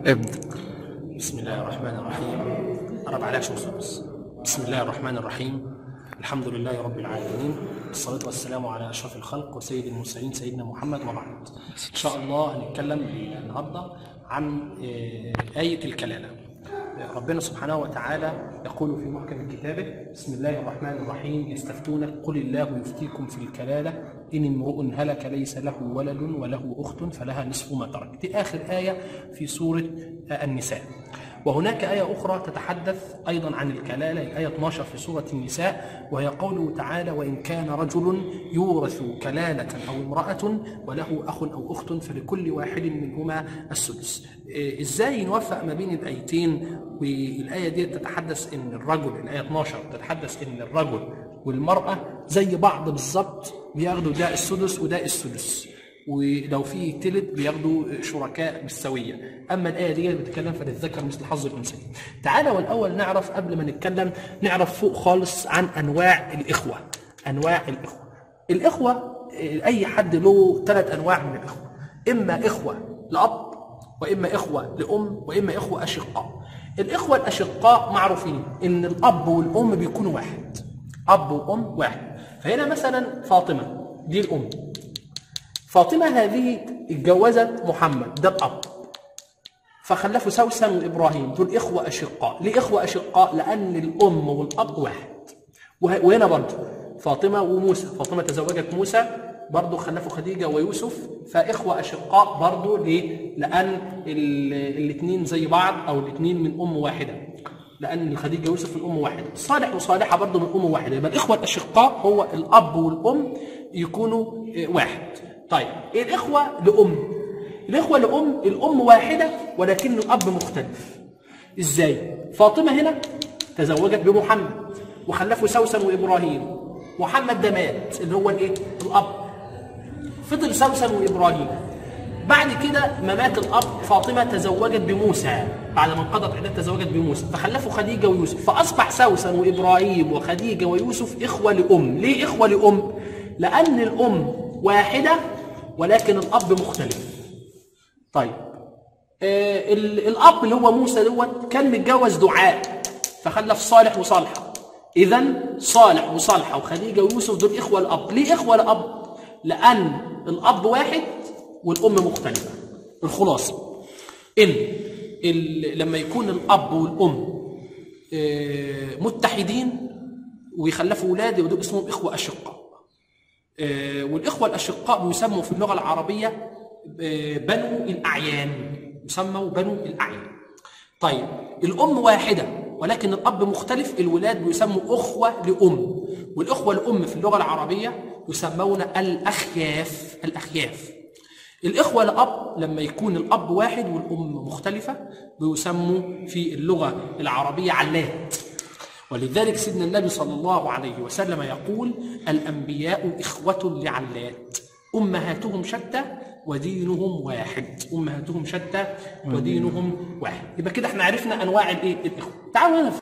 ابدأ بسم الله الرحمن الرحيم قرب عليك شو بس بسم الله الرحمن الرحيم الحمد لله رب العالمين والصلاة والسلام على أشرف الخلق وسيد المرسلين سيدنا محمد وبعد إن شاء الله هنتكلم النهاردة عن آه، آية الكلالة ربنا سبحانه وتعالى يقول في محكم كتابه بسم الله الرحمن الرحيم يستفتونك قل الله يفتيكم في الكلالة إن امرؤ هلك ليس له ولد وله أخت فلها نصف ما ترك دي آخر آية في سورة آه، النساء وهناك آية أخرى تتحدث أيضا عن الكلالة الآية 12 في سورة النساء وهي قوله تعالى وإن كان رجل يورث كلالة أو امرأة وله أخ أو أخت فلكل واحد منهما السدس إيه، إزاي نوفق ما بين الآيتين والآية دي تتحدث إن الرجل الآية 12 تتحدث إن الرجل والمرأة زي بعض بالظبط بياخدوا ده السدس وده السدس ولو في تلت بياخدوا شركاء بالسويه اما الايه دي بتتكلم فللذكر مثل حظ الانثيين تعالى والاول نعرف قبل ما نتكلم نعرف فوق خالص عن انواع الاخوه انواع الاخوه الاخوه آه، اي حد له ثلاث انواع من الاخوه اما اخوه لاب واما اخوه لام واما اخوه اشقاء الاخوه الاشقاء معروفين ان الاب والام بيكونوا واحد اب وام واحد فهنا مثلا فاطمه دي الام فاطمة هذه اتجوزت محمد ده الأب فخلفوا سوسن وإبراهيم دول إخوة أشقاء ليه إخوة أشقاء لأن الأم والأب واحد وه- وهنا برضه فاطمة وموسى فاطمة تزوجت موسى برضه خلفوا خديجة ويوسف فإخوة أشقاء برضه ليه؟ لأن الاثنين زي بعض أو الاثنين من أم واحدة لأن خديجة ويوسف من أم واحدة صالح وصالحة برضه من أم واحدة يبقى الإخوة الأشقاء هو الأب والأم يكونوا آه، واحد طيب الإخوة لأم الإخوة لأم الأم واحدة ولكن الأب مختلف إزاي؟ فاطمة هنا تزوجت بمحمد وخلفوا سوسن وإبراهيم محمد ده مات اللي هو الإيه؟ الأب فضل سوسن وإبراهيم بعد كده ما مات الأب فاطمة تزوجت بموسى بعد ما انقضت عدتها تزوجت بموسى فخلفوا خديجة ويوسف فأصبح سوسن وإبراهيم وخديجة ويوسف إخوة لأم ليه إخوة لأم؟ لأن الأم واحدة ولكن الأب مختلف طيب آه ال- الأب اللي هو موسى دوت كان متجوز دعاء فخلف صالح وصالحة إذا صالح وصالحة وخديجة ويوسف دول إخوة الأب ليه إخوة الأب؟ لأن الأب واحد والأم مختلفة الخلاصة إن ال- لما يكون الأب والأم آه، متحدين ويخلفوا أولاد ودول اسمهم إخوة أشقاء آه، والإخوة الأشقاء بيسموا في اللغة العربية آه، بنو الأعيان يسموا بنو الأعيان طيب الأم واحدة ولكن الأب مختلف الولاد بيسموا أخوة لأم والأخوة لأم في اللغة العربية يسمون الأخياف الأخياف الإخوة لأب لما يكون الأب واحد والأم مختلفة بيسموا في اللغة العربية علات ولذلك سيدنا النبي صلى الله عليه وسلم يقول الأنبياء إخوة لعلات أمهاتهم شتى ودينهم واحد أمهاتهم شتى ودينهم واحد يبقى كده احنا عرفنا أنواع الإيه الإخوة تعالوا هنا في